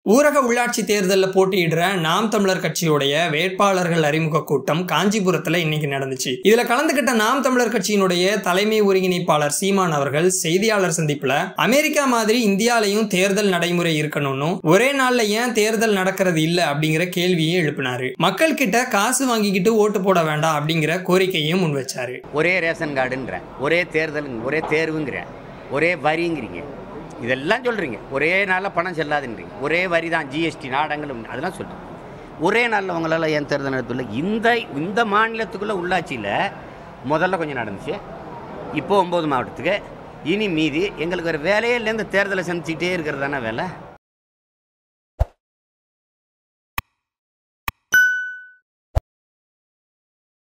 ஊரக உள்ளாட்சி தேர்தலில் போட்டியிடுற நாம் தமிழர் கட்சியுடைய வேட்பாளர்கள் அறிமுக கூட்டம் காஞ்சிபுரத்துல இன்னைக்கு நடந்துச்சு இதுல கலந்துகிட்ட நாம் தமிழர் கட்சியினுடைய தலைமை ஒருங்கிணைப்பாளர் சீமான் அவர்கள் செய்தியாளர் சந்திப்புல அமெரிக்கா மாதிரி இந்தியாலையும் தேர்தல் நடைமுறை இருக்கணும்னு ஒரே நாள்ல ஏன் தேர்தல் நடக்கிறது இல்ல அப்படிங்கிற கேள்வியை எழுப்பினாரு மக்கள் கிட்ட காசு வாங்கிக்கிட்டு ஓட்டு போட வேண்டாம் அப்படிங்கிற கோரிக்கையும் முன் வச்சாரு ஒரே ரேஷன் கார்டுன்ற ஒரே தேர்தல் ஒரே தேர்வுங்கிற ஒரே வரிங்கிறீங்க இதெல்லாம் சொல்கிறீங்க ஒரே நாளில் பணம் செல்லாதுன்றீங்க ஒரே வரி தான் ஜிஎஸ்டி நாடங்களும் அதெல்லாம் சொல்கிறீங்க ஒரே நாளில் உங்களால் ஏன் தேர்தல் நடத்தல இந்த இந்த மாநிலத்துக்குள்ளே உள்ளாட்சியில் முதல்ல கொஞ்சம் நடந்துச்சு இப்போ ஒம்பது மாவட்டத்துக்கு இனி மீதி எங்களுக்கு வேறு வேலையே இல்லை இந்த தேர்தலை சந்திச்சுக்கிட்டே இருக்கிறது தானே வேலை